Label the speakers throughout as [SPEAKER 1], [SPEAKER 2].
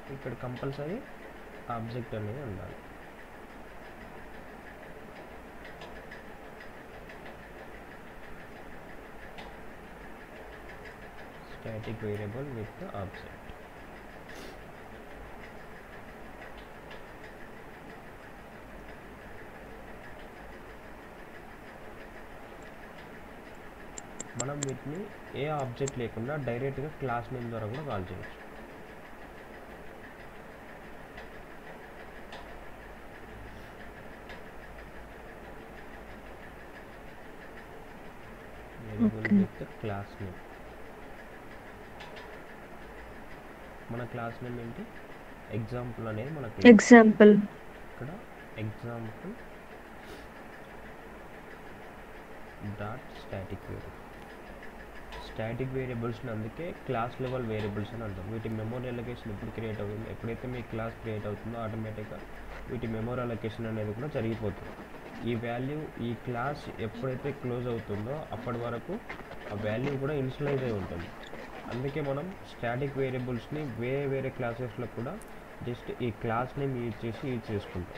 [SPEAKER 1] ఇక్కడ compulsory object అనేది ఉండాలి static variable with the object మనం వీటిని ఏ ఆబ్జెక్ట్ లేకుండా డైరెక్ట్గా క్లాస్ నేమ్ ద్వారా కూడా కాల్ చేయొచ్చు variable
[SPEAKER 2] Okay.
[SPEAKER 1] With class name మన క్లాస్ నేమ్ ఏంటి ఎగ్జాంపుల్ అనేది మన class.
[SPEAKER 2] ఎగ్జాంపుల్
[SPEAKER 1] ఇక్కడ ఎగ్జాంపుల్ డాట్ స్టాటిక్ వేరియబుల్ స్టాటిక్ వేరియబుల్స్ని అందుకే క్లాస్ లెవెల్ వేరియబుల్స్ అని అంటాం వీటి మెమోరీ అలొకేషన్ ఎప్పుడు క్రియేట్ అవుతుంది ఎప్పుడైతే మీ క్లాస్ క్రియేట్ అవుతుందో ఆటోమేటిక్గా వీటి మెమోరీ అలొకేషన్ అనేది కూడా జరిగిపోతుంది ఈ వాల్యూ ఈ క్లాస్ ఎప్పుడైతే క్లోజ్ అవుతుందో అప్పటి వరకు ఆ వాల్యూ కూడా ఇన్షియలైజ్ అయి ఉంటుంది అందుకే మనం స్టాటిక్ వేరియబుల్స్ని వేరే వేరే క్లాసెస్లో కూడా జస్ట్ ఈ క్లాస్ నేమ్ యూజ్ చేసి యూజ్ చేసుకుంటాం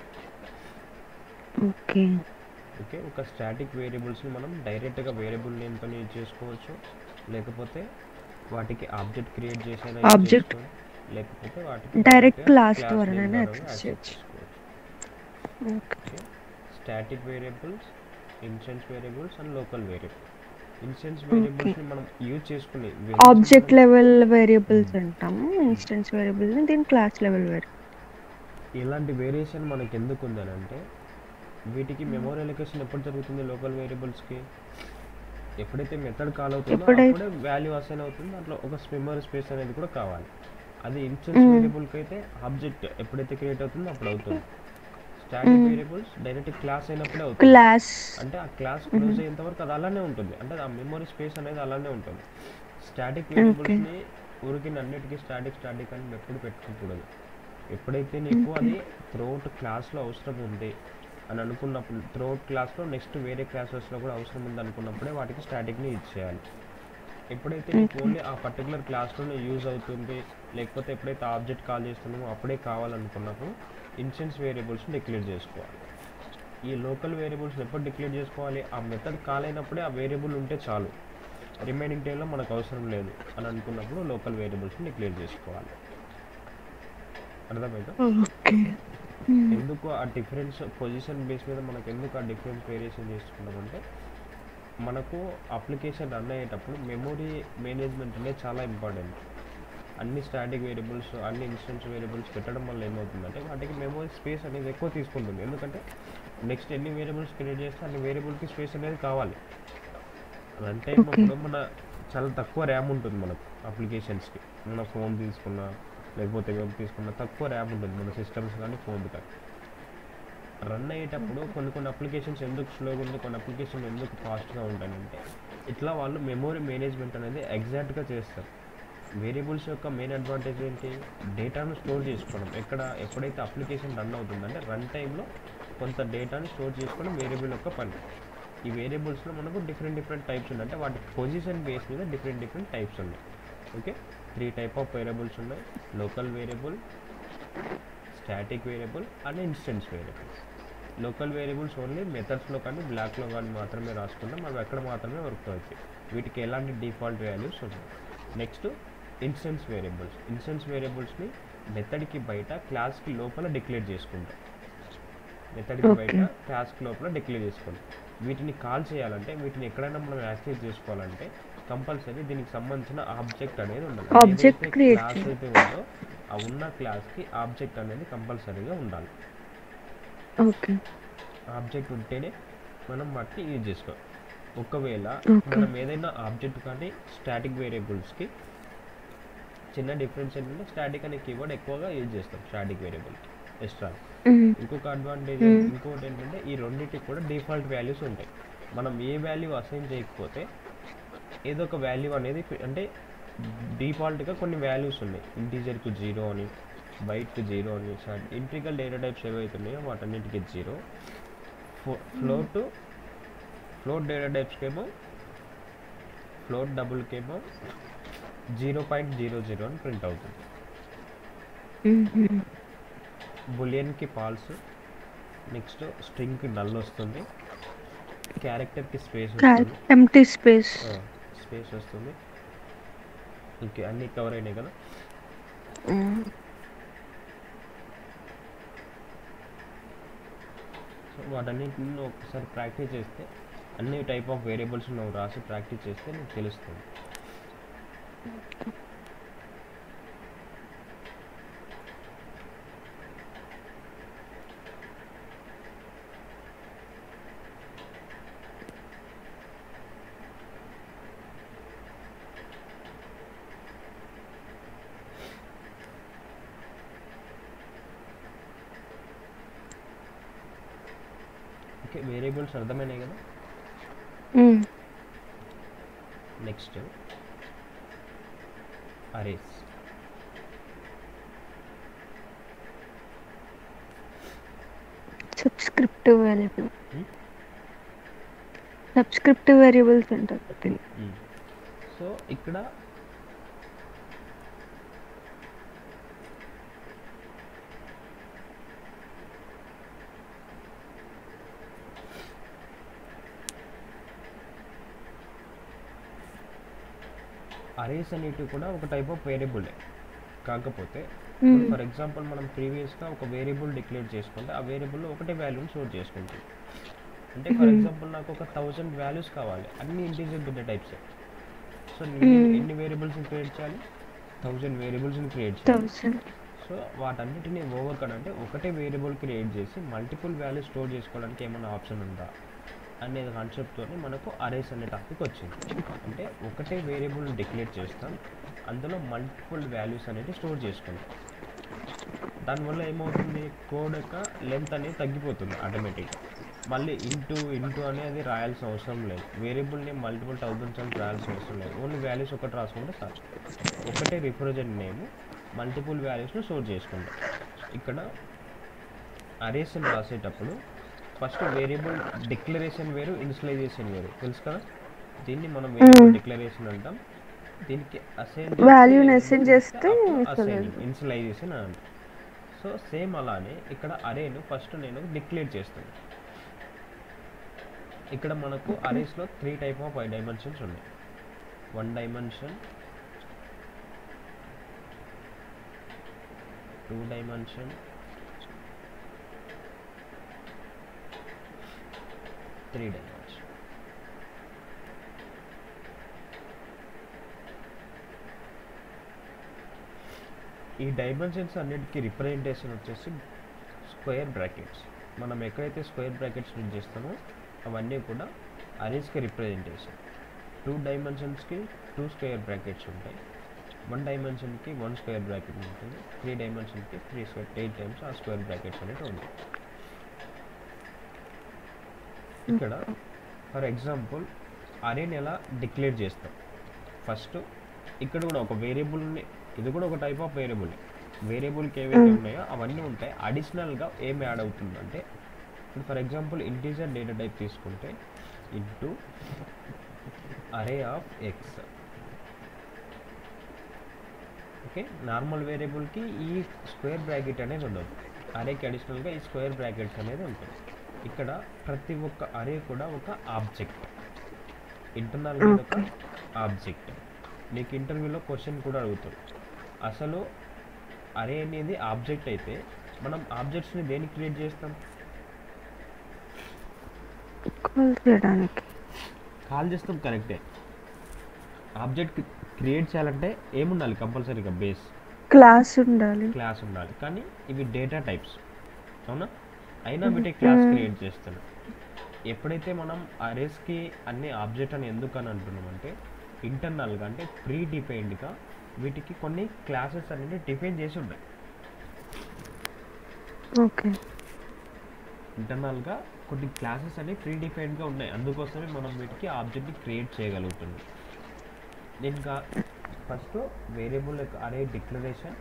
[SPEAKER 2] ఓకే
[SPEAKER 1] ఓకే ఒక స్టాటిక్ వేరియబుల్స్ని మనం డైరెక్ట్గా వేరియబుల్ నేమ్తో యూజ్ చేసుకోవచ్చు లేకపోతే వాటికి ఆబ్జెక్ట్ క్రియేట్ చేసైనా use
[SPEAKER 2] Object.
[SPEAKER 1] చేసుకోవచ్చు. లేకపోతే వాటికి
[SPEAKER 2] Direct
[SPEAKER 1] direct గా
[SPEAKER 2] class
[SPEAKER 1] class
[SPEAKER 2] ద్వారానైనా
[SPEAKER 1] name ద్వారా
[SPEAKER 2] access
[SPEAKER 1] access
[SPEAKER 2] చేయొచ్చు.
[SPEAKER 1] చేసుకోవచ్చు.
[SPEAKER 2] Okay
[SPEAKER 1] okay static variables instance variables and local variable instance వేరియబుల్స్ని మనం యూజ్ చేసుకునే
[SPEAKER 2] ఆబ్జెక్ట్ లెవెల్ వేరియబుల్స్ అంటాము ఇన్స్టెన్స్ వేరియబుల్ని దీని క్లాస్ లెవెల్ వేరియబుల్
[SPEAKER 1] ఇలాంటి వేరియేషన్ మనకి ఎందుకు ఉందని అంటే వీటికి మెమోరీ అలొకేషన్ ఎప్పుడు జరుగుతుంది లోకల్ వేరియబుల్స్కి ఎప్పుడైతే మెథడ్ కాల్ అవుతుందో
[SPEAKER 2] ఎప్పుడై-
[SPEAKER 1] అప్పుడే వాల్యూ అసైన్ అవుతుంది దాంట్లో ఒక మెమరీ స్పేస్ అనేది కూడా కావాలి అది ఇన్స్టెన్స్
[SPEAKER 2] Mm.
[SPEAKER 1] వేరియబుల్కి అయితే ఆబ్జెక్ట్ ఎప్పుడైతే క్రియేట్ అవుతుందో అప్పుడు అవుతుంది static
[SPEAKER 2] Mm.
[SPEAKER 1] Variables direct class అయినప్పుడే అవుతుంది
[SPEAKER 2] క్లాస్
[SPEAKER 1] అంటే ఆ క్లాస్ క్లోజ్ అయ్యేంత వరకు అది అలానే ఉంటుంది అంటే ఆ మెమరీ స్పేస్ అనేది అలానే ఉంటుంది స్టాటిక్ వేరియబుల్స్ని ఊరికి అన్నిటికీ స్టాటిక్ స్టాటిక్ అని ఎప్పుడు పెట్టుకోకూడదు ఎప్పుడైతే నీకు అది త్రోట్ క్లాస్లో అవసరం ఉంది అని అనుకున్నప్పుడు త్రోట్ క్లాస్లో నెక్స్ట్ వేరే క్లాసెస్లో కూడా అవసరం ఉంది అనుకున్నప్పుడే వాటికి స్టాటిక్ని యూజ్ చేయాలి ఎప్పుడైతే నీకు ఓన్లీ ఆ పర్టికులర్ క్లాస్లోనే యూజ్ అవుతుంది లేకపోతే ఎప్పుడైతే ఆబ్జెక్ట్ కాల్ చేస్తున్నామో అప్పుడే కావాలనుకున్నప్పుడు ఇన్స్టెన్స్ వేరియబుల్స్ని డిక్లేర్ చేసుకోవాలి ఈ లోకల్ వేరియబుల్స్ ఎప్పుడు డిక్లేర్ చేసుకోవాలి ఆ మెథడ్ కాల్ అయినప్పుడే ఆ వేరియబుల్ ఉంటే చాలు రిమైనింగ్ టైంలో మనకు అవసరం లేదు అని అనుకున్నప్పుడు లోకల్ వేరియబుల్స్ని డిక్లేర్ చేసుకోవాలి అర్థమైందా
[SPEAKER 2] ఓకే
[SPEAKER 1] ఎందుకు ఆ డిఫరెన్స్ పొజిషన్ బేస్ మీద మనకు ఎందుకు ఆ డిఫరెన్స్ వేరియేషన్ చేసుకున్నామంటే మనకు అప్లికేషన్ రన్ అయ్యేటప్పుడు మెమొరీ మేనేజ్మెంట్ అనేది చాలా ఇంపార్టెంట్ అన్ని స్టాటిక్ వేరియబుల్స్ అన్ని ఇన్స్టెన్స్ వేరియబుల్స్ పెట్టడం వల్ల ఏమవుతుందంటే వాటికి మెమొరీ స్పేస్ అనేది ఎక్కువ తీసుకుంటుంది ఎందుకంటే నెక్స్ట్ ఎన్ని వేరియబుల్స్ క్రియేట్ చేస్తే అన్ని వేరియబుల్కి స్పేస్ అనేది కావాలి రన్ టైం
[SPEAKER 2] Okay.
[SPEAKER 1] అప్పుడు మన చాలా తక్కువ ర్యామ్ ఉంటుంది మనకు అప్లికేషన్స్కి మన ఫోన్ తీసుకున్నా లేకపోతే వెబ్ తీసుకున్నా తక్కువ ర్యామ్ ఉంటుంది మన సిస్టమ్స్ కానీ ఫోన్ కానీ రన్ అయ్యేటప్పుడు కొన్ని కొన్ని అప్లికేషన్స్ ఎందుకు స్లోగా ఉంది కొన్ని అప్లికేషన్ ఎందుకు ఫాస్ట్గా ఉంటాయంటే ఇట్లా వాళ్ళు మెమొరీ మేనేజ్మెంట్ అనేది ఎగ్జాక్ట్గా చేస్తారు వేరియబుల్స్ యొక్క మెయిన్ అడ్వాంటేజ్ ఏంటి డేటాను స్టోర్ చేసుకోవడం ఎక్కడ ఎప్పుడైతే అప్లికేషన్ రన్ అవుతుందంటే రన్ టైంలో కొంత డేటాని స్టోర్ చేసుకోవడం వేరియబుల్ యొక్క పని ఈ వేరియబుల్స్లో మనకు డిఫరెంట్ డిఫరెంట్ టైప్స్ ఉన్నాయి అంటే వాటి పొజిషన్ బేస్ మీద డిఫరెంట్ డిఫరెంట్ టైప్స్ ఉన్నాయి okay three type of variables ఉన్నాయి local variable static variable and instance variables local variables only మెథడ్స్లో కానీ బ్లాక్లో కానీ మాత్రమే రాసుకుంటాం అవి అక్కడ మాత్రమే వర్క్ అవుతాయి వీటికి ఎలాంటి డిఫాల్ట్ వాల్యూస్ ఉన్నాయి నెక్స్ట్ ఇన్స్టెన్స్ వేరియబుల్స్ ఇన్స్టెన్స్ వేరియబుల్స్ని మెథడ్కి బయట క్లాస్కి లోపల డిక్లేర్ చేసుకుంటాం మెథడ్కి
[SPEAKER 2] Okay.
[SPEAKER 1] బయట క్లాస్కి లోపల డిక్లేర్ చేసుకోండి వీటిని కాల్ చేయాలంటే వీటిని ఎక్కడైనా మనం యాక్సెస్ చేసుకోవాలంటే కంపల్సరీ దీనికి సంబంధించిన ఆబ్జెక్ట్ అనేది ఉండాలి
[SPEAKER 2] Object create
[SPEAKER 1] క్లాస్
[SPEAKER 2] చేయాలి.
[SPEAKER 1] అయితే ఉందో ఆ ఉన్న క్లాస్కి ఆబ్జెక్ట్ అనేది కంపల్సరీగా ఉండాలి
[SPEAKER 2] ఓకే
[SPEAKER 1] ఆబ్జెక్ట్ ఉంటేనే మనం వాటిని యూజ్ చేసుకోవాలి ఒకవేళ
[SPEAKER 2] Okay.
[SPEAKER 1] మనం ఏదైనా ఆబ్జెక్ట్ కానీ స్టాటిక్ వేరియబుల్స్కి చిన్న డిఫరెన్స్ ఏంటంటే స్టాటిక్ అనే కీవర్డ్ ఎక్కువగా యూజ్ చేస్తాం స్టాటిక్ వేరియబుల్ ఎక్స్ట్రా ఇంకొక అడ్వాంటేజ్
[SPEAKER 2] Hmm.
[SPEAKER 1] ఇంకొకటి ఏంటంటే ఈ రెండింటికి కూడా డిఫాల్ట్ వాల్యూస్ ఉంటాయి మనం ఏ వాల్యూ అసైన్ చేయకపోతే ఏదో ఒక వాల్యూ అనేది ఫి- అంటే డిఫాల్ట్గా కొన్ని వాల్యూస్ ఉన్నాయి ఇంటీజర్కి జీరో అని బైట్కి జీరో అని ఇంట్రికల్ డేటా టైప్స్ ఏవైతే ఉన్నాయో వాటన్నిటికి జీరో ఫ్లోట్ ఫ్లోట్ డేటా టైప్స్కి ఏమో ఫ్లోట్ డబుల్కి ఏమో జీరో పాయింట్ జీరో జీరో అని ప్రింట్ అవుతుంది బులియన్కి పాల్స్ నెక్స్ట్ స్ట్రింగ్కి నల్ వస్తుంది క్యారెక్టర్కి స్పేస్ వస్తుంది
[SPEAKER 2] ఎంటీ స్పేస్
[SPEAKER 1] స్పేస్ వస్తుంది ఇంకే అన్నీ కవర్ అయినాయి కదా సో వాటన్నిటిని నువ్వు ఒకసారి ప్రాక్టీస్ చేస్తే అన్ని టైప్ ఆఫ్ వేరియబుల్స్ నువ్వు రాసి ప్రాక్టీస్ చేస్తే నీకు తెలుస్తుంది ఓకే వేరియబుల్స్ అర్థమైనాయి కదా next arrays
[SPEAKER 2] subscriptive variable
[SPEAKER 1] Hmm?
[SPEAKER 2] Subscriptive variables అంటారు
[SPEAKER 1] సో ఇక్కడ అరేస్ అనేటివి కూడా ఒక టైప్ ఆఫ్ వేరియబుల్ కాకపోతే ఫర్ ఎగ్జాంపుల్ మనం ప్రీవియస్గా ఒక వేరియబుల్ డిక్లేర్ చేసుకుంటే ఆ వేరియబుల్లో ఒకటే వాల్యూని స్టోర్ చేసుకుంటుంది అంటే ఫర్ ఎగ్జాంపుల్ నాకు ఒక థౌజండ్ వాల్యూస్ కావాలి అన్ని ఇంటీజర్ డేటా టైప్స్ సో ఎన్ని వేరియబుల్స్ని క్రియేట్ చేయాలి థౌజండ్ వేరియబుల్స్ని క్రియేట్ చేయాలి
[SPEAKER 2] థౌసండ్
[SPEAKER 1] సో వాటన్నిటిని ఓవర్కడ్ అంటే ఒకటే వేరియబుల్ క్రియేట్ చేసి మల్టిపుల్ వాల్యూ స్టోర్ చేసుకోవడానికి ఏమైనా ఆప్షన్ ఉందా అనే కాన్సెప్ట్తో మనకు అరేస్ అనే టాపిక్ వచ్చింది అంటే ఒకటే వేరియబుల్ డిక్లేర్ చేస్తాం అందులో మల్టిపుల్ వాల్యూస్ అనేవి స్టోర్ చేసుకుంటాం దానివల్ల ఏమవుతుంది కోడ్ యొక్క లెంత్ అనేది తగ్గిపోతుంది ఆటోమేటిక్గా మళ్ళీ ఇంటూ ఇంటూ అనేది రాయాల్సిన అవసరం లేదు వేరియబుల్ని మల్టిపుల్ థౌజండ్స్ అని రాయాల్సిన అవసరం లేదు ఓన్లీ వాల్యూస్ ఒకటి రాసుకుంటే చాలు ఒకటే రిప్రజెంట్ నేమ్ మల్టిపుల్ వాల్యూస్ను స్టోర్ చేసుకుంటాం ఇక్కడ అరేస్ని రాసేటప్పుడు ఫస్ట్ వేరియబుల్ డిక్లరేషన్ వేరు ఇన్స్టలైజేషన్ వేరు తెలుసు కదా దీన్ని మనం వేరియబుల్ డిక్లరేషన్ అంటాం దీనికి అసైన్
[SPEAKER 2] Value ని assign చేస్తే
[SPEAKER 1] ఇన్స్టలైజేషన్ అని అంటాం సో సేమ్ అలానే ఇక్కడ అరేను ఫస్ట్ నేను డిక్లేర్ చేస్తాను ఇక్కడ మనకు అరేస్లో త్రీ టైప్ ఆఫ్ డైమెన్షన్స్ ఉన్నాయి one dimension two dimension three dimension ఈ డైమెన్షన్స్ అన్నిటికీ రిప్రజెంటేషన్ వచ్చేసి స్క్వేర్ బ్రాకెట్స్ మనం ఎక్కడైతే స్క్వేర్ బ్రాకెట్స్ యూజ్ చేస్తామో అవన్నీ కూడా అరేస్కి రిప్రజెంటేషన్ టూ డైమెన్షన్స్కి టూ స్క్వేర్ బ్రాకెట్స్ ఉంటాయి వన్ డైమెన్షన్కి వన్ స్క్వేర్ బ్రాకెట్ ఉంటుంది త్రీ డైమెన్షన్కి త్రీ స్క్వేర్ ఎయిట్ టైమ్స్ ఆ స్క్వేర్ బ్రాకెట్స్ అనేవి ఉంటాయి ఇక్కడ ఫర్ ఎగ్జాంపుల్ అరేని ఎలా డిక్లేర్ చేస్తాం ఫస్ట్ ఇక్కడ కూడా ఒక వేరియబుల్ని ఇది కూడా ఒక టైప్ ఆఫ్ వేరియబుల్ వేరియబుల్కి ఏవైతే ఉన్నాయో అవన్నీ ఉంటాయి అడిషనల్గా ఏం యాడ్ అవుతుందంటే ఇప్పుడు for example integer data type తీసుకుంటే int array of x okay normal వేరియబుల్కి ఈ స్క్వేర్ బ్రాకెట్ అనేది ఉండదు అరేకి అడిషనల్గా ఈ స్క్వేర్ బ్రాకెట్స్ అనేది ఉంటుంది ఇక్కడ ప్రతి ఒక్క అరే కూడా ఒక ఆబ్జెక్ట్ ఇంటర్నల్గా ఒక ఆబ్జెక్ట్ నీకు ఇంటర్వ్యూలో క్వశ్చన్ కూడా అడుగుతారు అసలు అరే అనేది ఆబ్జెక్ట్ అయితే మనం ఆబ్జెక్ట్స్ని దేనికి క్రియేట్ చేస్తాం
[SPEAKER 2] కాల్ చేయడానికి
[SPEAKER 1] కాల్ చేస్తాం కరెక్టే ఆబ్జెక్ట్ క్రియేట్ చేయాలంటే ఏముండాలి కంపల్సరీగా బేస్
[SPEAKER 2] క్లాస్ ఉండాలి
[SPEAKER 1] క్లాస్ ఉండాలి కానీ ఇవి డేటా టైప్స్ అవునా అయినా వీటి క్లాస్ క్రియేట్ చేస్తాను ఎప్పుడైతే మనం అరేస్కి అన్ని ఆబ్జెక్ట్ అని ఎందుకు అని అంటున్నామంటే ఇంటర్నల్గా అంటే ప్రీ డిపెండ్గా వీటికి కొన్ని క్లాసెస్ అనేది డిఫైన్ చేసి ఉన్నాయి
[SPEAKER 2] ఓకే
[SPEAKER 1] ఇంటర్నల్గా కొన్ని క్లాసెస్ అనేవి ప్రీ డిఫైన్డ్గా ఉన్నాయి అందుకోసమే మనం వీటికి ఆబ్జెక్ట్ని క్రియేట్ చేయగలుగుతుంది దీనికి ఫస్ట్ వేరియబుల్ యొక్క array declaration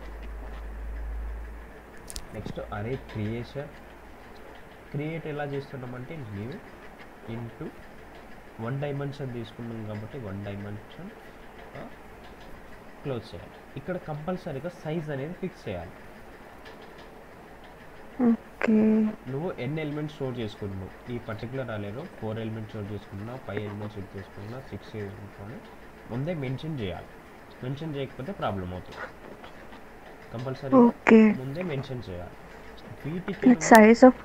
[SPEAKER 1] next array creation create ఎలా చేస్తున్నామంటే న్యూ ఇంటూ వన్ డైమెన్షన్ తీసుకున్నాం కాబట్టి వన్ డైమెన్షన్ క్లోజ్ చేయాలి ఇక్కడ కంపల్సరీగా సైజ్ అనేది ఫిక్స్ చేయాలి
[SPEAKER 2] ఓకే
[SPEAKER 1] నువ్వు ఎన్ని ఎలిమెంట్స్ స్టోర్ చేసుకుంటున్నావు ఈ పర్టికులర్ అరేలో ఫోర్ ఎలిమెంట్స్ స్టోర్ చేసుకుంటున్నావు ఫైవ్ ఎలిమెంట్స్ యూజ్ చేసుకుంటున్నా సిక్స్ చేసుకుంటున్నా ముందే మెన్షన్ చేయాలి మెన్షన్ చేయకపోతే ప్రాబ్లం అవుతుంది కంపల్సరీ
[SPEAKER 2] ఓకే
[SPEAKER 1] ముందే మెన్షన్ చేయాలి వీటికి
[SPEAKER 2] సైజ్ ఆఫ్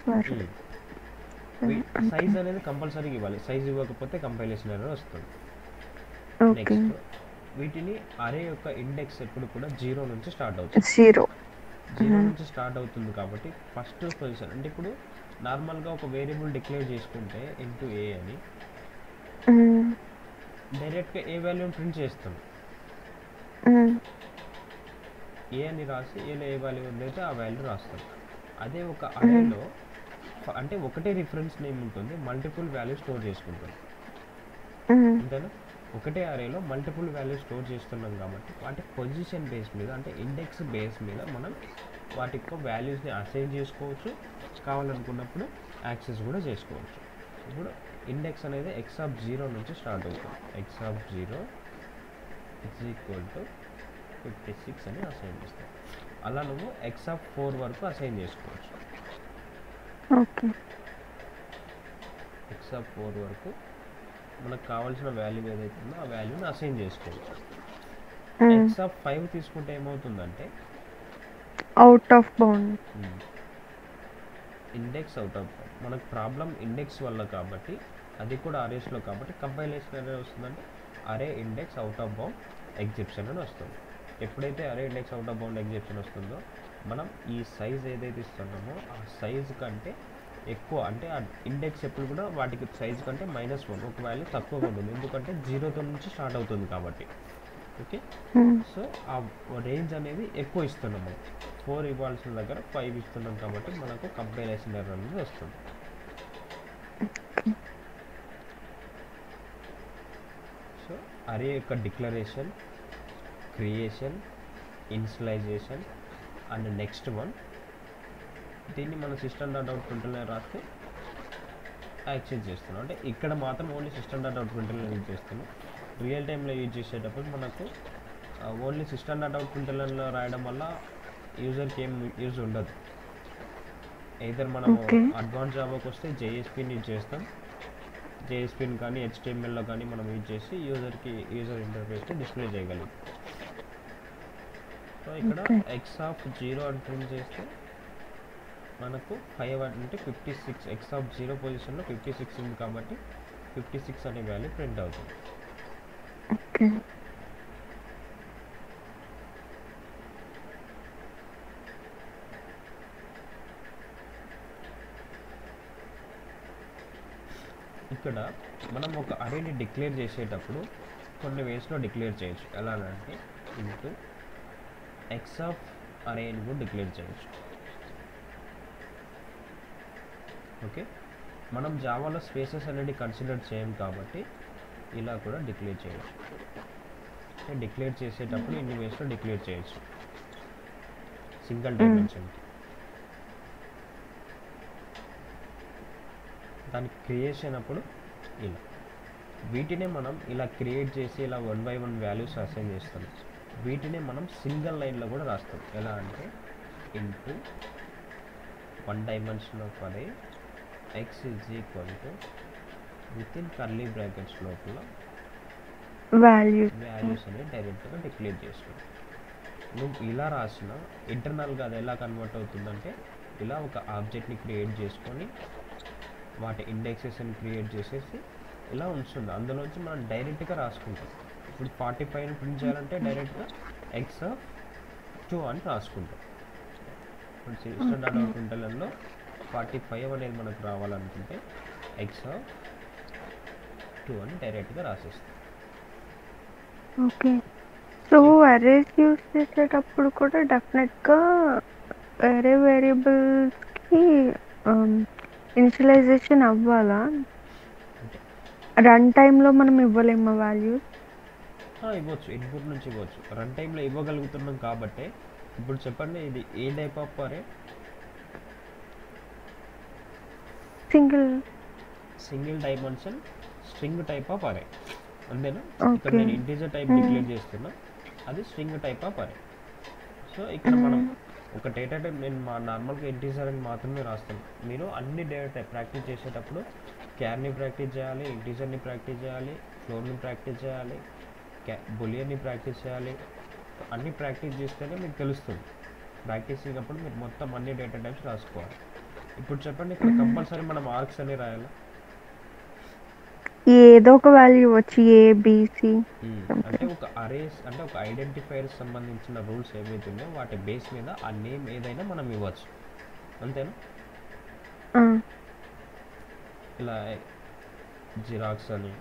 [SPEAKER 1] సైజ్ అనేది కంపల్సరీగా ఇవ్వాలి సైజ్ ఇవ్వకపోతే కంపైలేషన్ అనేది వస్తుంది
[SPEAKER 2] ఓకే
[SPEAKER 1] నెక్స్ట్ వీటిని అరే యొక్క ఇండెక్స్ ఎప్పుడు కూడా జీరో నుంచి స్టార్ట్ అవుతుంది
[SPEAKER 2] జీరో
[SPEAKER 1] జీరో నుంచి స్టార్ట్ అవుతుంది కాబట్టి ఫస్ట్ పొజిషన్ అంటే ఇప్పుడు నార్మల్గా ఒక వేరియబుల్ డిక్లేర్ చేసుకుంటే ఇంటూ ఏ అని డైరెక్ట్గా ఏ వాల్యూని ప్రింట్ చేస్తాం ఏ అని రాసి ఏలో ఏ వాల్యూ ఉందైతే ఆ వాల్యూ రాస్తాం అదే ఒక అరేలో అంటే ఒకటే రిఫరెన్స్ నేమ్ ఉంటుంది మల్టిపుల్ వాల్యూ స్టోర్ చేసుకుంటుంది అంతేనా ఒకటే అరేలో మల్టిపుల్ వాల్యూ స్టోర్ చేస్తున్నాం కాబట్టి వాటి పొజిషన్ బేస్ మీద అంటే ఇండెక్స్ బేస్ మీద మనం వాటి యొక్క వాల్యూస్ని అసైన్ చేసుకోవచ్చు కావాలనుకున్నప్పుడు యాక్సెస్ కూడా చేసుకోవచ్చు ఇప్పుడు ఇండెక్స్ అనేది ఎక్స్ ఆఫ్ జీరో నుంచి స్టార్ట్ అవుతుంది x of zero it's equal to fifty six అని అసైన్ చేస్తాం అలా నువ్వు ఎక్స్ ఆఫ్ ఫోర్ వరకు అసైన్ చేసుకోవచ్చు
[SPEAKER 2] ఓకే
[SPEAKER 1] ఎక్స్ ఆఫ్ ఫోర్ వరకు మనకు కావాల్సిన వాల్యూ ఏదైతే ఉందో ఆ వాల్యూని అసైన్ చేసుకోవచ్చు ఎక్స్ ఆఫ్ ఫైవ్ తీసుకుంటే ఏమవుతుందంటే
[SPEAKER 2] out of bound
[SPEAKER 1] index out of మనకు ప్రాబ్లం ఇండెక్స్ వల్ల కాబట్టి అది కూడా అరేస్లో కాబట్టి కంపైలేషన్ అనేది వస్తుందంటే array index out of bound exception అని వస్తుంది ఎప్పుడైతే array index out of bound exception వస్తుందో మనం ఈ సైజ్ ఏదైతే ఇస్తున్నామో ఆ సైజ్ కంటే ఎక్కువ అంటే ఆ ఇండెక్స్ ఎప్పుడు కూడా వాటికి సైజ్ కంటే మైనస్ వన్ ఒక వాల్యూ తక్కువగా ఉంటుంది ఎందుకంటే జీరోతో నుంచి స్టార్ట్ అవుతుంది కాబట్టి ఓకే సో ఆ రేంజ్ అనేది ఎక్కువ ఇస్తున్నాం మనం ఫోర్ ఇవ్వాల్సిన దగ్గర ఫైవ్ ఇస్తున్నాం కాబట్టి మనకు కంపైలేషన్ ఎర్రర్ అనేది వస్తుంది సో అరే యొక్క declaration creation initialization and next one దీన్ని మన సిస్టమ్ డాట్ అవుట్ ప్రింటర్లో రాస్తే యాక్సెస్ చేస్తున్నాం అంటే ఇక్కడ మాత్రం ఓన్లీ సిస్టమ్ డాట్ అవుట్ ప్రింటర్లో యూజ్ చేస్తున్నాం రియల్ టైంలో యూజ్ చేసేటప్పుడు మనకు ఓన్లీ సిస్టమ్ డాట్ అవుట్ ప్రింటర్లో రాయడం వల్ల యూజర్కి ఏం యూజ్ ఉండదు either మనం
[SPEAKER 2] Okay.
[SPEAKER 1] అడ్వాన్స్ జాబాకి వస్తే జేఎస్పీని యూజ్ చేస్తాం జేఎస్పీని కానీ హెచ్టిఎంఎల్లో కానీ మనం యూజ్ చేసి యూజర్కి యూజర్ ఇంటర్ఫేస్ని డిస్ప్లే చేయగలం సో ఇక్కడ
[SPEAKER 2] Okay.
[SPEAKER 1] ఎక్స్ ఆఫ్ జీరో అని ప్రింట్ చేస్తే మనకు ఫైవ్ అంటే fifty six x of zero పొజిషన్లో ఫిఫ్టీ సిక్స్ ఉంది కాబట్టి ఫిఫ్టీ సిక్స్ అనే వాల్యూ ప్రింట్ అవుతుంది
[SPEAKER 2] ఓకే
[SPEAKER 1] ఇక్కడ మనం ఒక అరేని డిక్లేర్ చేసేటప్పుడు కొన్ని వేస్లో డిక్లేర్ చేయొచ్చు ఎలా అంటే ఇంటూ ఎక్స్ ఆఫ్ అరే అని కూడా డిక్లేర్ చేయొచ్చు ఓకే మనం జావాలో స్పేసెస్ అనేది కన్సిడర్ చేయం కాబట్టి ఇలా కూడా డిక్లేర్ చేయొచ్చు అంటే డిక్లేర్ చేసేటప్పుడు ఇన్ని వేస్లో డిక్లేర్ చేయొచ్చు సింగిల్ డైమెన్షన్కి దాని క్రియేషన్ అప్పుడు ఇలా వీటినే మనం ఇలా క్రియేట్ చేసి ఇలా one by one values assign చేస్తాం వీటినే మనం సింగిల్ లైన్లో కూడా రాస్తాం ఎలా అంటే int one dimension of array x is equal to with in curly brackets లోపల
[SPEAKER 2] వాల్యూ
[SPEAKER 1] వాల్యూస్ అనేది డైరెక్ట్గా డిక్లేర్ చేసుకుంటాం నువ్వు ఇలా రాసిన ఇంటర్నల్గా అది ఎలా కన్వర్ట్ అవుతుందంటే ఇలా ఒక ఆబ్జెక్ట్ని క్రియేట్ చేసుకొని వాటి ఇండెక్సెస్ని క్రియేట్ చేసేసి ఇలా ఉంచుతుంది అందులోంచి మనం డైరెక్ట్గా రాసుకుంటాం ఇప్పుడు ఫార్టీ ఫైవ్ ప్రింట్ చేయాలంటే డైరెక్ట్గా ఎక్స్ టూ అని రాసుకుంటాం ఇప్పుడు సిస్టమ్ డాట్ అవుట్ ఉంటలలో ఫార్టీ ఫైవ్ అనేది మనకు రావాలనుకుంటే ఎక్స్ టూ అని డైరెక్ట్గా రాసేస్తాం
[SPEAKER 2] ఓకే సో అరేస్ యూస్ చేసేటప్పుడు కూడా డెఫినెట్గా వేరే వేరియబుల్స్కి ఇనిషియలైజేషన్ అవ్వాలా రన్ టైంలో మనం ఇవ్వలేమా వాల్యూస్
[SPEAKER 1] ఆ, ఇవ్వచ్చు ఇన్పుట్ నుంచి ఇవ్వచ్చు రన్ టైంలో ఇవ్వగలుగుతున్నాం కాబట్టి ఇప్పుడు చెప్పండి ఇది ఏ type of array
[SPEAKER 2] single
[SPEAKER 1] single dimension string type of array అంతేనా ఇక్కడ
[SPEAKER 2] Okay.
[SPEAKER 1] నేను ఇంటీజర్ టైప్ డిక్లేర్ చేస్తున్నా అది string type of array so ఇక్కడ మనం ఒక డేటా టైప్ నేను మా నార్మల్గా ఇంటీజర్ అని మాత్రమే రాస్తాను మీరు అన్ని డేటా టైప్ ప్రాక్టీస్ చేసేటప్పుడు క్యార్ని ప్రాక్టీస్ చేయాలి ఇంటీజర్ని ప్రాక్టీస్ చేయాలి ఫ్లోర్ని ప్రాక్టీస్ చేయాలి క్యా బులియన్ని ప్రాక్టీస్ చేయాలి అన్ని ప్రాక్టీస్ చేస్తేనే మీకు తెలుస్తుంది ప్రాక్టీస్ చేసినప్పుడు మీరు మొత్తం అన్ని డేటా టైప్స్ రాసుకోవాలి ఇప్పుడు చెప్పండి ఇక్కడ కంపల్సరీ మనం మార్క్స్ అని రాయాలి
[SPEAKER 2] ఏదో ఒక వాల్యూ వచ్చి ఏ బీసీ
[SPEAKER 1] అంటే ఒక అరేస్ అంటే ఒక ఐడెంటిఫైర్ సంబంధించిన రూల్స్ ఏవైతే ఉన్నాయో వాటి బేస్ మీద ఆ నేమ్ ఏదైనా మనం ఇవ్వచ్చు అంతేనా ఇలా జిరాక్స్ అని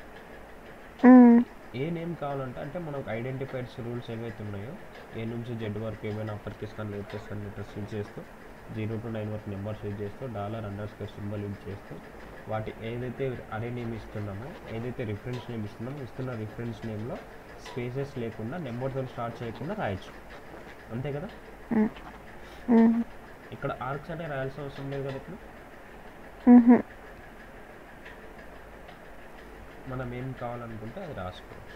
[SPEAKER 1] ఏ నేమ్ కావాలంటే అంటే మనకు ఐడెంటిఫైడ్స్ రూల్స్ ఏవైతే ఉన్నాయో ఏ నుంచి జెడ్ వరకు ఏమైనా అప్పర్ కేస్ కానీ లోయర్ కేస్ కానీ లెటర్స్ యూజ్ చేస్తూ జీరో టు నైన్ వరకు నెంబర్స్ యూజ్ చేస్తూ dollar underscore symbol use చేస్తూ వాటి ఏదైతే అరే నేమ్ ఇస్తున్నామో ఏదైతే రిఫరెన్స్ నేమ్ ఇస్తున్నామో ఇస్తున్న రిఫరెన్స్ నేమ్లో స్పేసెస్ లేకుండా నెంబర్తో స్టార్ట్ చేయకుండా రాయొచ్చు అంతే కదా ఇక్కడ ఆర్క్స్ అంటే రాయాల్సిన అవసరం లేదు కదా ఇప్పుడు మనం ఏం కావాలనుకుంటే అది రాసుకోవచ్చు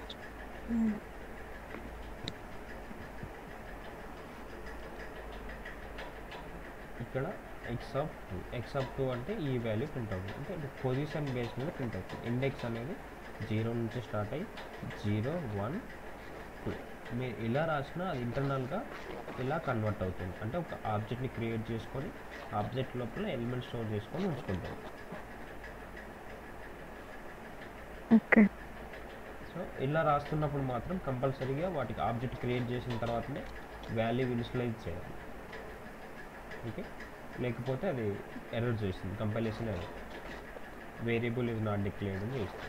[SPEAKER 1] ఇక్కడ x of two x of two అంటే ఈ వాల్యూ ప్రింట్ అవుతుంది అంటే పొజిషన్ బేస్ మీద ప్రింట్ అవుతుంది ఇండెక్స్ అనేది జీరో నుంచి స్టార్ట్ అయ్యి జీరో వన్ టూ మీరు ఇలా రాసినా అది ఇంటర్నల్గా ఇలా కన్వర్ట్ అవుతుంది అంటే ఒక ఆబ్జెక్ట్ని క్రియేట్ చేసుకొని ఆబ్జెక్ట్ లోపల ఎలిమెంట్ స్టోర్ చేసుకొని ఉంచుకుంటాం
[SPEAKER 2] ఓకే
[SPEAKER 1] సో ఇలా రాస్తున్నప్పుడు మాత్రం కంపల్సరీగా వాటికి ఆబ్జెక్ట్ క్రియేట్ చేసిన తర్వాతనే వాల్యూ ఇనిషియలైజ్ చేయాలి ఓకే లేకపోతే అది ఎర్రర్ చేస్తుంది compilation error variable is not declared అని చేస్తుంది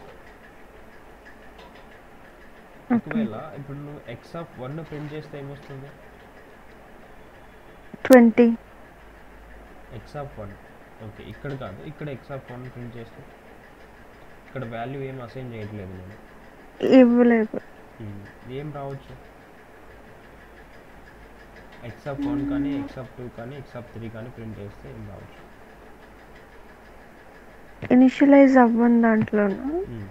[SPEAKER 1] ఒకవేళ ఇప్పుడు నువ్వు ఎక్స్ ఆఫ్ వన్ ప్రింట్ చేస్తే ఏమొస్తుంది
[SPEAKER 2] twenty
[SPEAKER 1] x of one okay ఇక్కడ కాదు ఇక్కడ ఎక్స్ ఆఫ్ వన్ ప్రింట్ చేస్తే ఇక్కడ వాల్యూ ఏం అసైన్ చేయట్లేదు నేను
[SPEAKER 2] ఇవ్వలేదు
[SPEAKER 1] Hmm. ఏం రావచ్చు ఎక్స్ ఆఫ్ వన్ కానీ ఎక్స్ ఆఫ్ టూ కానీ ఎక్స్ ఆఫ్ త్రీ కానీ ప్రింట్ చేస్తే ఏం రావచ్చు
[SPEAKER 2] ఇనిషియలైజ్ అవ్వని దాంట్లోనా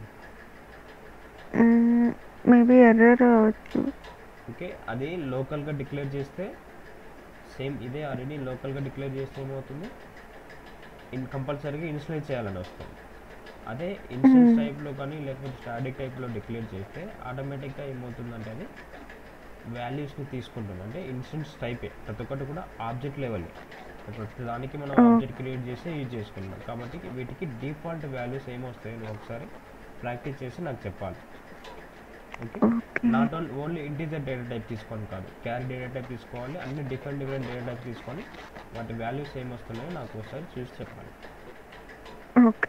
[SPEAKER 1] Hmm.
[SPEAKER 2] మేబీ ఎర్రర్ అవ్వచ్చు
[SPEAKER 1] ఓకే అది లోకల్గా డిక్లేర్ చేస్తే సేమ్ ఇదే ఆల్రెడీ లోకల్గా డిక్లేర్ చేస్తే ఏమవుతుంది ఇన్ కంపల్సరీగా ఇన్స్టలేట్ చేయాలని వస్తుంది అదే ఇన్స్టెన్స్ టైప్లో కానీ లేకపోతే స్టాటిక్ టైప్లో డిక్లేర్ చేస్తే ఆటోమేటిక్గా ఏమవుతుందంటే అది వాల్యూస్ని తీసుకుంటుంది అంటే ఇన్స్టెన్స్ టైపే ప్రతి ఒక్కటి కూడా ఆబ్జెక్ట్ లెవెల్ ప్రతి దానికి మనం ఆబ్జెక్ట్ క్రియేట్ చేసి యూజ్ చేసుకుంటాం కాబట్టి వీటికి డిఫాల్ట్ వాల్యూస్ ఏమొస్తాయో నువ్వు ఒకసారి ప్రాక్టీస్ చేసి నాకు చెప్పాలి okay not only only integer data type తీసుకొని కాదు క్యారీ డేటా టైప్ తీసుకోవాలి అన్ని డిఫరెంట్ డిఫరెంట్ డేటా టైప్ తీసుకొని వాటి వాల్యూస్ ఏమొస్తున్నాయో నాకు ఒకసారి చూసి చెప్పాలి
[SPEAKER 2] ఓకే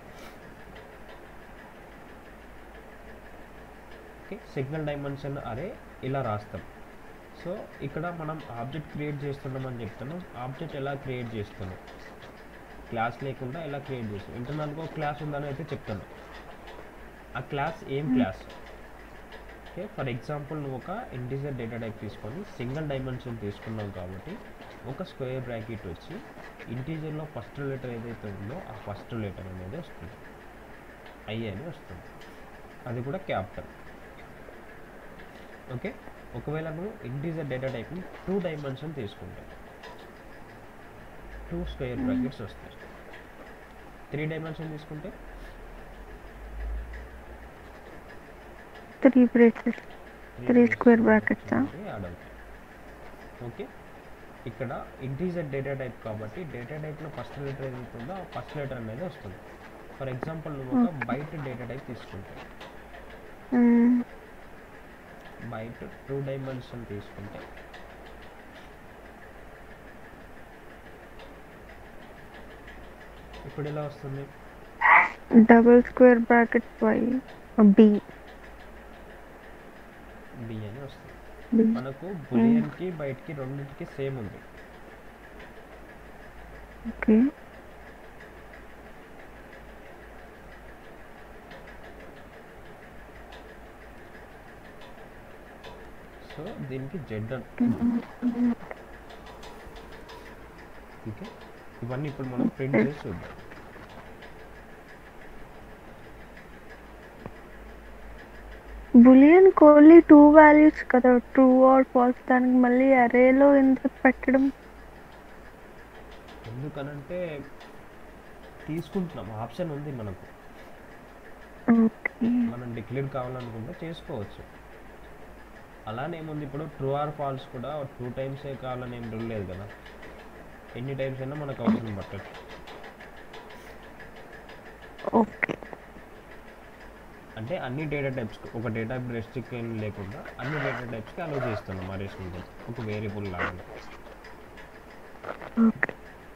[SPEAKER 1] ఓకే సిగ్నల్ డైమెన్షన్ అరే ఇలా రాస్తాం సో ఇక్కడ మనం ఆబ్జెక్ట్ క్రియేట్ చేస్తున్నామని చెప్తున్నాం ఆబ్జెక్ట్ ఎలా క్రియేట్ చేస్తున్నాం క్లాస్ లేకుండా ఎలా క్రియేట్ చేస్తాం ఇంటర్నల్గా ఒక క్లాస్ ఉందని అయితే చెప్తున్నాం ఆ క్లాస్ ఏం క్లాస్ ఓకే ఫర్ ఎగ్జాంపుల్ నువ్వు ఒక ఇంటీజర్ డేటా టైప్ తీసుకొని సింగిల్ డైమెన్షన్ తీసుకున్నావు కాబట్టి ఒక స్క్వేర్ బ్రాకెట్ వచ్చి ఇంటీజర్లో ఫస్ట్ లెటర్ ఏదైతే ఉందో ఆ ఫస్ట్ లెటర్ అనేది వస్తుంది ఐ అని వస్తుంది అది కూడా క్యాపిటల్ ఓకే ఒకవేళ నువ్వు ఇంటీజర్ డేటా టైప్ని టూ డైమెన్షన్ తీసుకుంటావు టూ స్క్వేర్ బ్రాకెట్స్ వస్తాయి త్రీ డైమెన్షన్ తీసుకుంటే
[SPEAKER 2] three braces Three square brackets ఆ?
[SPEAKER 1] యాడ్ అవుతాయి ఓకే ఇక్కడ ఇంటీజర్ డేటా టైప్ కాబట్టి డేటా టైప్లో ఫస్ట్ లెటర్ ఏదైతే ఉందో ఆ ఫస్ట్ లెటర్ అనేది వస్తుంది ఫర్ ఎగ్జాంపుల్ నువ్వు ఒక బయట డేటా టైప్ తీసుకుంటే బయట టూ డైమెన్షన్ తీసుకుంటే ఇప్పుడు ఎలా వస్తుంది
[SPEAKER 2] double square bracket Y B
[SPEAKER 1] B అని వస్తుంది
[SPEAKER 2] బి
[SPEAKER 1] మనకు బులియన్కి బయటికి రెండింటికి సేమ్ ఉంది
[SPEAKER 2] ఓకే
[SPEAKER 1] సో దీనికి జెడ్ అని ఓకే ఇవన్నీ ఇప్పుడు మనం ప్రింట్ చేసి చూద్దాం
[SPEAKER 2] బులియన్ ఓన్లీ టూ వాల్యూస్ కదా ట్రూ ఆర్ ఫాల్స్ దానికి మళ్ళీ అరేలో ఎందుకు పెట్టడం
[SPEAKER 1] ఎందుకనంటే తీసుకుంటున్నాం ఆప్షన్ ఉంది మనకు
[SPEAKER 2] ఓకే
[SPEAKER 1] మనం డిక్లేర్ కావాలనుకుంటే చేసుకోవచ్చు అలానే ఏముంది ఇప్పుడు ట్రూ ఆర్ ఫాల్స్ కూడా టూ టైమ్సే కావాలని ఏం రూల్ లేదు కదా ఎన్ని టైమ్స్ అయినా మనకు అవసరం పట్టచ్చు
[SPEAKER 2] ఓకే
[SPEAKER 1] అంటే అన్ని డేటా టైప్స్కి ఒక డేటా రెస్ట్రిక్ట్ ఏం లేకుండా అన్ని డేటా టైప్స్కి అలో చేస్తున్నాం ఆ రెస్ట్రిక్ట్ ఒక వేరియబుల్ లాగా
[SPEAKER 2] ఓకే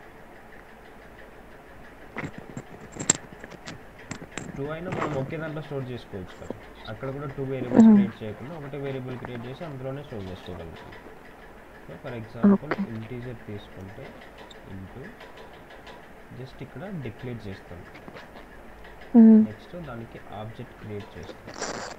[SPEAKER 1] టూ అయినా మనం ఒకే దాంట్లో స్టోర్ చేసుకోవచ్చు కదా అక్కడ కూడా టూ వేరియబుల్స్ క్రియేట్ చేయకుండా ఒకటే వేరియబుల్ క్రియేట్ చేసి అందులోనే స్టోర్ చేసుకోగలుగుతాం so for example
[SPEAKER 2] Okay.
[SPEAKER 1] Integer తీసుకుంటే ఇంటూ జస్ట్ ఇక్కడ డిక్లేర్ చేస్తాం నెక్స్ట్ దానికి ఆబ్జెక్ట్ క్రియేట్ చేస్తాం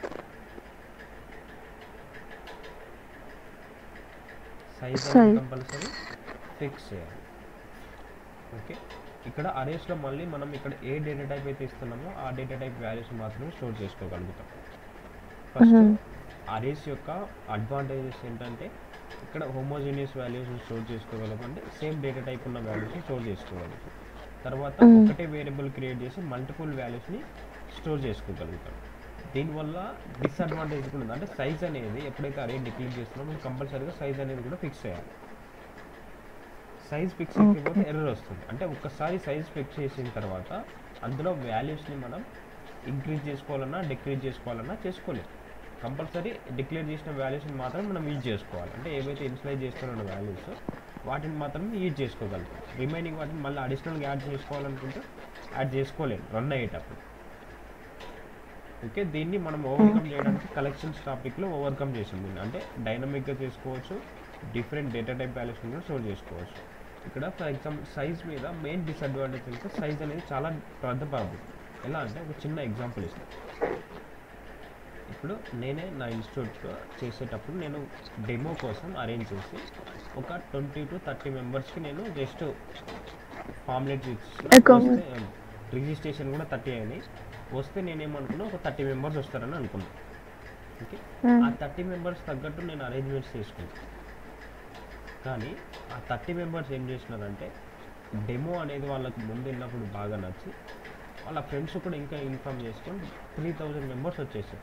[SPEAKER 1] సైజ్ అనేది
[SPEAKER 2] Size.
[SPEAKER 1] కంపల్సరీ ఫిక్స్ చేయాలి ఓకే ఇక్కడ అరేస్లో మళ్ళీ మనం ఇక్కడ ఏ డేటా టైప్ అయితే ఇస్తున్నామో ఆ డేటా టైప్ వాల్యూస్ మాత్రమే స్టోర్ చేసుకోగలుగుతాం ఫస్ట్
[SPEAKER 2] Mhm.
[SPEAKER 1] అరేస్ యొక్క అడ్వాంటేజెస్ ఏంటంటే ఇక్కడ హోమోజీనియస్ వాల్యూస్ని స్టోర్ చేసుకోగలం అంటే సేమ్ డేటా టైప్ ఉన్న వాల్యూస్ని స్టోర్ చేసుకోగలం తర్వాత
[SPEAKER 2] Mhm.
[SPEAKER 1] ఒకటే వేరియబుల్ క్రియేట్ చేసి మల్టిపుల్ వాల్యూస్ని స్టోర్ చేసుకోగలుగుతాం దీనివల్ల డిసడ్వాంటేజ్ కూడా ఉంది అంటే సైజ్ అనేది ఎప్పుడైతే అరే డిక్లేర్ చేస్తున్నామో కంపల్సరీగా సైజ్ అనేది కూడా ఫిక్స్ చేయాలి సైజ్ ఫిక్స్ చేయకపోతే ఎర్రర్ వస్తుంది అంటే ఒక్కసారి సైజ్ ఫిక్స్ చేసిన తర్వాత అందులో వాల్యూస్ని మనం ఇంక్రీజ్ చేసుకోవాలన్నా డిక్రీజ్ చేసుకోవాలన్నా చేసుకోలేం కంపల్సరీ డిక్లేర్ చేసిన వాల్యూస్ని మాత్రం మనం యూజ్ చేసుకోవాలి అంటే ఏవైతే ఇన్స్లైజ్ చేస్తున్న వాల్యూస్ వాటిని మాత్రమే యూజ్ చేసుకోగలుగుతాం రిమైనింగ్ వాటిని మళ్ళీ అడిషనల్గా యాడ్ చేసుకోవాలనుకుంటే యాడ్ చేసుకోలేం రన్ అయ్యేటప్పుడు ఓకే దీన్ని మనం ఓవర్కమ్ చేయడానికి కలెక్షన్స్ టాపిక్లో ఓవర్కమ్ చేసింది అంటే డైనమిక్గా చేసుకోవచ్చు డిఫరెంట్ డేటా టైప్ వాల్యూస్ కూడా స్టోర్ చేసుకోవచ్చు ఇక్కడ ఫర్ ఎగ్జాంపుల్ సైజ్ మీద మెయిన్ డిసడ్వాంటేజ్ అంటే సైజ్ అనేది చాలా పెద్ద ప్రాబ్లం ఎలా అంటే ఒక చిన్న ఎగ్జాంపుల్ ఇస్తాను ఇప్పుడు నేనే నా ఇన్స్టిట్యూట్లో చేసేటప్పుడు నేను డెమో కోసం అరేంజ్ చేసి ఒక ట్వంటీ టు థర్టీ మెంబర్స్కి నేను జస్ట్ ఫార్మ్లెట్
[SPEAKER 2] Account.
[SPEAKER 1] ఇచ్చి రిజిస్ట్రేషన్ కూడా థర్టీ అయినాయి వస్తే నేనేమనుకున్నా ఒక థర్టీ మెంబర్స్ వస్తారని అనుకున్నాను ఓకే ఆ థర్టీ మెంబర్స్ తగ్గట్టు నేను అరేంజ్మెంట్స్ చేసుకున్నాను కానీ ఆ థర్టీ మెంబర్స్ ఏం చేసినారంటే డెమో అనేది వాళ్ళకి ముందు వెళ్ళినప్పుడు బాగా నచ్చి వాళ్ళ ఫ్రెండ్స్ కూడా ఇంకా ఇన్ఫామ్ చేసుకొని త్రీ థౌజండ్ మెంబర్స్ వచ్చేసారు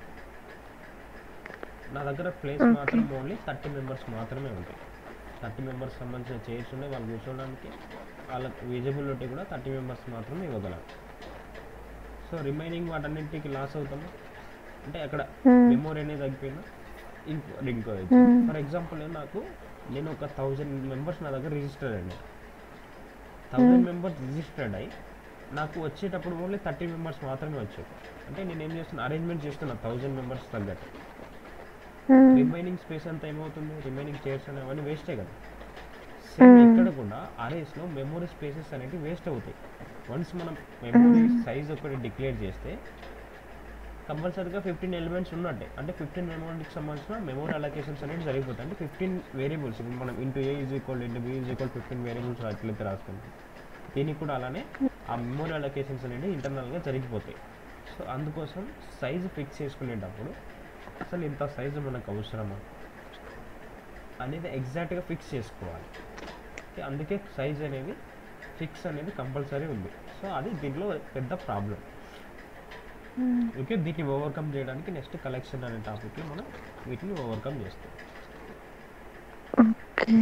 [SPEAKER 1] నా దగ్గర ప్లేస్
[SPEAKER 2] Okay.
[SPEAKER 1] మాత్రం ఓన్లీ థర్టీ మెంబర్స్ మాత్రమే ఉంటాయి థర్టీ మెంబర్స్ సంబంధించిన చైర్స్ ఉన్నాయి వాళ్ళు కూర్చోడానికి వాళ్ళకి విజిబిలిటీ కూడా థర్టీ మెంబర్స్ మాత్రమే ఇవ్వగలరు సో రిమైనింగ్ వాటన్నింటికి లాస్ అవుతాము అంటే అక్కడ మెమోరీ అనేది తగ్గిపోయినా ఇంకో ఇంకో
[SPEAKER 2] Hmm.
[SPEAKER 1] ఫర్ ఎగ్జాంపుల్ నాకు నేను ఒక థౌజండ్ మెంబర్స్ నా దగ్గర రిజిస్టర్ అయ్యండి థౌజండ్ మెంబర్స్ రిజిస్టర్డ్ అయ్యి నాకు వచ్చేటప్పుడు ఓన్లీ థర్టీ మెంబర్స్ మాత్రమే వచ్చాయి అంటే నేను ఏం చేస్తున్నా అరేంజ్మెంట్ చేస్తున్నా థౌజండ్ మెంబర్స్ తగ్గట్టు రిమైనింగ్ స్పేస్ అంతా ఏమవుతుంది రిమైనింగ్ చైర్స్ అనేవి అవన్నీ వేస్టే కదా సేమ్
[SPEAKER 2] Hmm.
[SPEAKER 1] ఇక్కడ కూడా అరేస్లో మెమొరీ స్పేసెస్ అనేవి వేస్ట్ అవుతాయి వన్స్ మనం మెమొరీ సైజ్ ఒకటి డిక్లేర్ చేస్తే కంపల్సరీగా ఫిఫ్టీన్ ఎలిమెంట్స్ ఉన్నట్టే అంటే ఫిఫ్టీన్ మెమోరీకి సంబంధించిన మెమొరీ అలొకేషన్స్ అనేవి జరిగిపోతాయి అంటే ఫిఫ్టీన్ వేరియబుల్స్ ఇప్పుడు మనం int a is equal int b is equal fifteen variables అట్లయితే రాసుకుంటాం దీనికి కూడా అలానే ఆ మెమొరీ అలొకేషన్స్ అనేవి ఇంటర్నల్గా జరిగిపోతాయి సో అందుకోసం సైజు ఫిక్స్ చేసుకునేటప్పుడు అసలు ఇంత సైజు మనకు అవసరమా అనేది ఎగ్జాక్ట్గా ఫిక్స్ చేసుకోవాలి ఓకే, అందుకే సైజ్ అనేది ఫిక్స్ అనేది కంపల్సరీ ఉంది సో అది దీంట్లో పెద్ద ప్రాబ్లం ఓకే దీన్ని ఓవర్కమ్ చేయడానికి నెక్స్ట్ కలెక్షన్ అనే టాపిక్లో మనం వీటిని ఓవర్కమ్ చేస్తాం
[SPEAKER 2] okay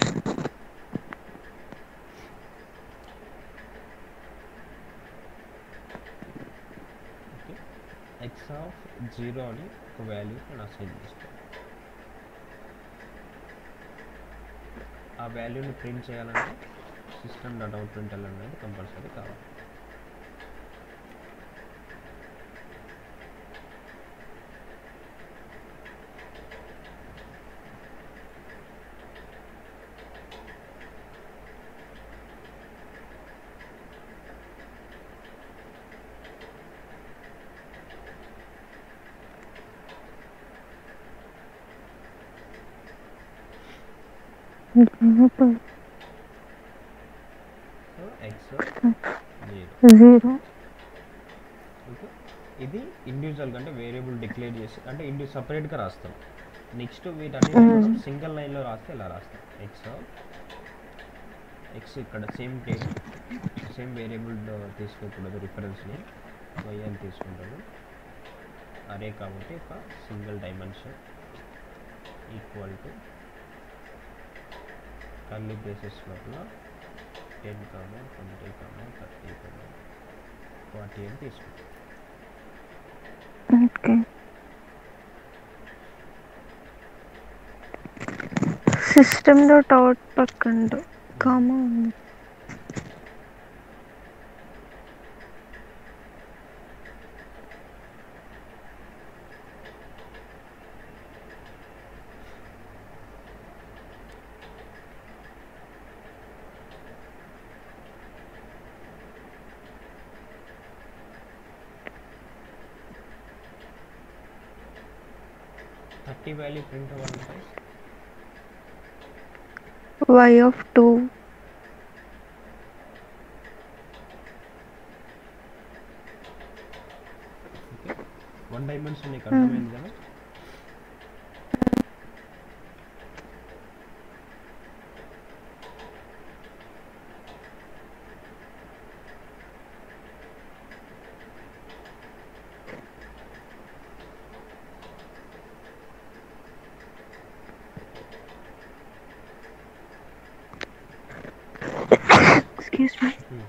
[SPEAKER 1] okay x of zero అని ఒక వాల్యూ నేను అసైన్ చేస్తాను ఆ వాల్యూని ప్రింట్ చేయాలంటే సిస్టమ్ డాట్ అవుట్ ప్రింట్ అనేది కంపల్సరీ కావాలి so x zero
[SPEAKER 2] zero
[SPEAKER 1] okay ఇది ఇండివిజువల్ అంటే వేరియబుల్ డిక్లేర్ చేసి అంటే ఇండి సపరేట్గా రాస్తాం నెక్స్ట్ వీటన్నిటి మనం సింగిల్ లైన్లో రాస్తే ఇలా రాస్తాం ఎక్స్ ఎక్స్ ఇక్కడ సేమ్ టేబుల్ సేమ్ వేరియబుల్ తీసుకోకూడదు రిఫరెన్స్ని వై అని తీసుకుంటాను అరే కాబట్టి ఒక single dimension equal to curly braces లోపల ten comma twenty comma thirty comma forty అని తీసుకుంటాం
[SPEAKER 2] ఓకే సిస్టమ్ డాట్ అవుట్ పక్కన కామా ఉంది
[SPEAKER 1] థర్టీ వాల్యూ ప్రింట్ అవ్వాలంటే
[SPEAKER 2] Y of two
[SPEAKER 1] okay one dimension నీకు అర్థమైంది కదా
[SPEAKER 2] excuse me
[SPEAKER 1] Hmm.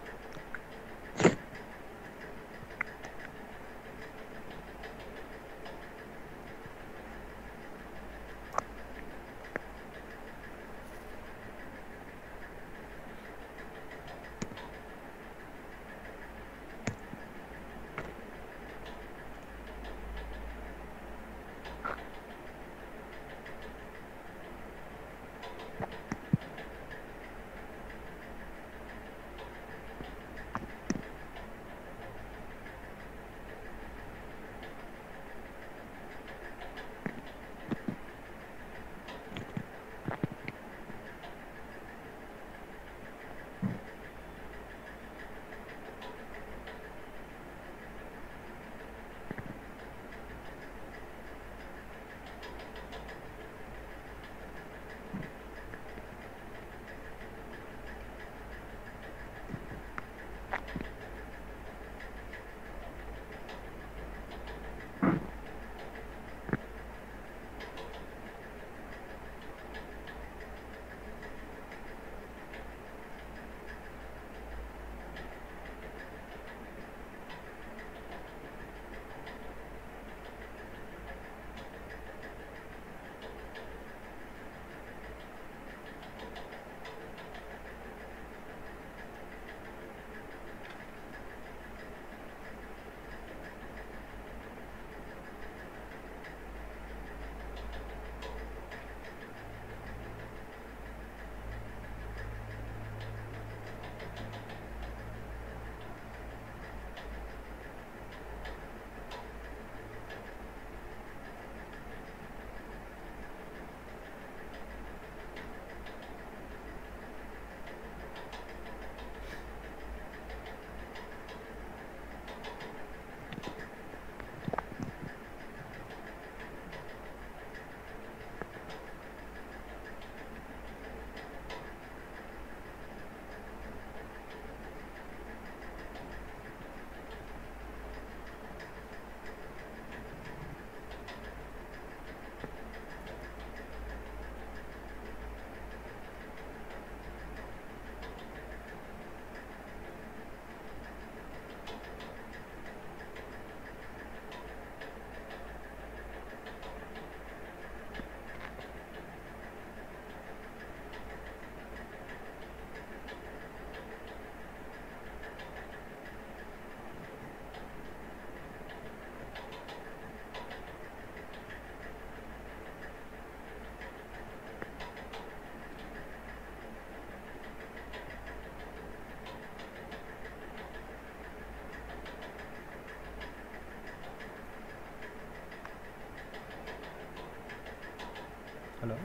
[SPEAKER 1] Hello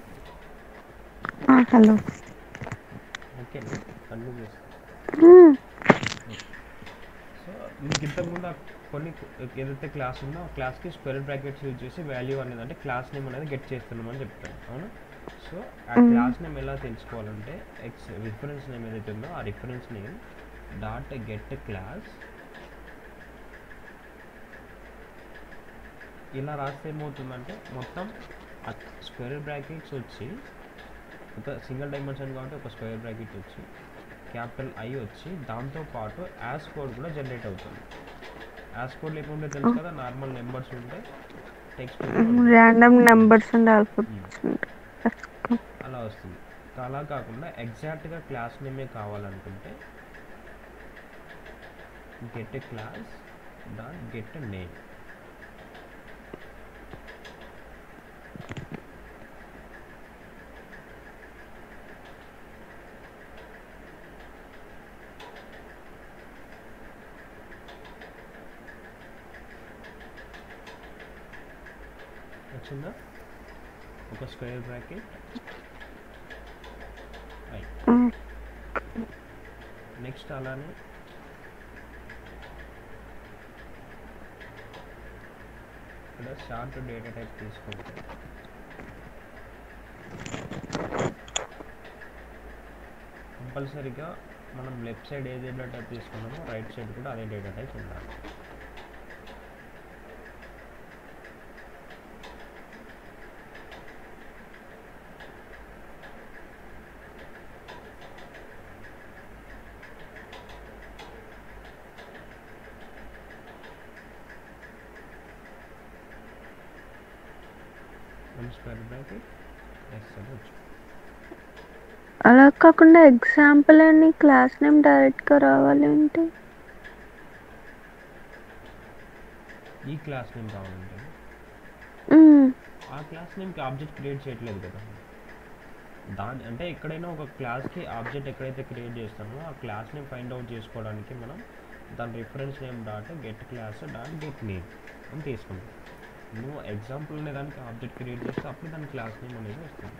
[SPEAKER 2] hello
[SPEAKER 1] okay continue చేస్తాను సో మీకు ఇంతకుముందు ఆ కొన్ని ఏదైతే క్లాస్ ఉందో ఆ క్లాస్కి స్క్వేర్ బ్రాకెట్స్ యూజ్ చేసి వాల్యూ అనేది అంటే క్లాస్ నేమ్ అనేది గెట్ చేస్తున్నామని చెప్తాను అవునా సో ఆ
[SPEAKER 2] Mm.
[SPEAKER 1] క్లాస్ నేమ్ ఎలా తెలుసుకోవాలంటే ఎక్స్ రిఫరెన్స్ నేమ్ ఏదైతే ఉందో ఆ reference name dot get class ఇలా రాస్తే ఏమవుతుందంటే మొత్తం స్క్వేర్ బ్రాకెట్స్ వచ్చి ఒక సింగిల్ డైమెన్షన్ కాబట్టి ఒక స్క్వేర్ బ్రాకెట్ వచ్చి క్యాపిటల్ ఐ వచ్చి దాంతో పాటు యాస్ కోడ్ కూడా జనరేట్ అవుతుంది యాస్ కోడ్ లేకుంటే తెలుసు కదా నార్మల్ నెంబర్స్ ఉంటే text
[SPEAKER 2] random numbers and alphabets
[SPEAKER 1] అలా వస్తుంది అలా కాకుండా ఎగ్జాక్ట్గా క్లాస్ నేమే కావాలనుకుంటే get class dot get name వచ్చిందా ఒక స్క్వేర్ బ్రాకెట్ ఐ నెక్స్ట్ అలానే ఇక్కడ షార్ట్ డేటా టైప్ తీసుకుంటే కంపల్సరీగా మనం లెఫ్ట్ సైడ్ ఏ డేటా టైప్ తీసుకున్నామో రైట్ సైడ్ కూడా అదే డేటా టైప్ ఉండాలి వన్ స్క్వేర్ బ్రాకెట్ ఎస్ అని వచ్చు
[SPEAKER 2] అలా కాకుండా ఎగ్జాంపుల్ అని క్లాస్ నేమ్ డైరెక్ట్గా రావాలి అంటే
[SPEAKER 1] ఈ క్లాస్ నేమ్ కావాలంటే
[SPEAKER 2] మ్మ్.
[SPEAKER 1] ఆ క్లాస్ నేమ్కి ఆబ్జెక్ట్ క్రియేట్ చేయట్లేదు కదా దాని అంటే ఎక్కడైనా ఒక క్లాస్కి ఆబ్జెక్ట్ ఎక్కడైతే క్రియేట్ చేస్తామో ఆ క్లాస్ నేమ్ ఫైండ్ అవుట్ చేసుకోవడానికి మనం దాని reference name dot get class dot get name అని తీసుకుంటాం నువ్వు ఎగ్జాంపుల్ అనే దానికి ఆబ్జెక్ట్ క్రియేట్ చేస్తే అప్పుడు దాని క్లాస్ నేమ్ అనేది వస్తుంది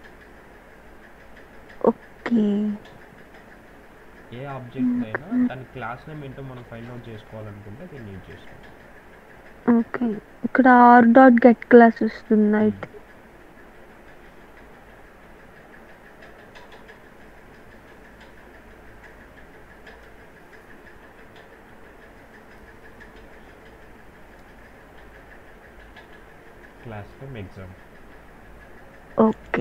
[SPEAKER 2] ఓకే
[SPEAKER 1] ఏ ఆబ్జెక్ట్ అయినా దాని క్లాస్ నేమ్ ఏంటో మనం ఫైండ్ అవుట్ చేసుకోవాలనుకుంటే దీన్ని యూజ్ చేసుకోవాలి
[SPEAKER 2] ఓకే ఇక్కడ ఆర్ డాట్ గెట్ క్లాస్ వస్తుంది అయితే
[SPEAKER 1] క్లాస్ నేమ్ ఎగ్జామ్
[SPEAKER 2] ఓకే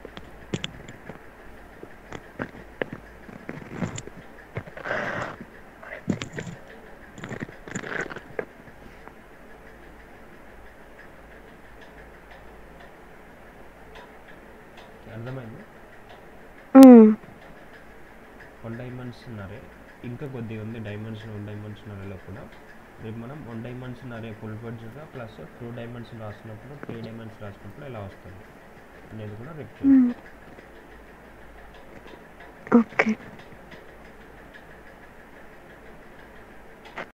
[SPEAKER 1] అర్థమైంది
[SPEAKER 2] మ్మ్.
[SPEAKER 1] వన్ డైమెన్షన్ అరే ఇంకా కొద్దిగా ఉంది డైమెన్షన్ వన్ డైమెన్షన్ అరేలో కూడా రేపు మనం వన్ డైమెన్షన్ అరే ఫుల్ ఫెడ్జ్గా ప్లస్ టూ డైమెన్షన్ రాసినప్పుడు త్రీ డైమెన్షన్ రాసినప్పుడు ఎలా వస్తుంది అనేది కూడా రేపు చూద్దాం.
[SPEAKER 2] మ్మ్. ఓకే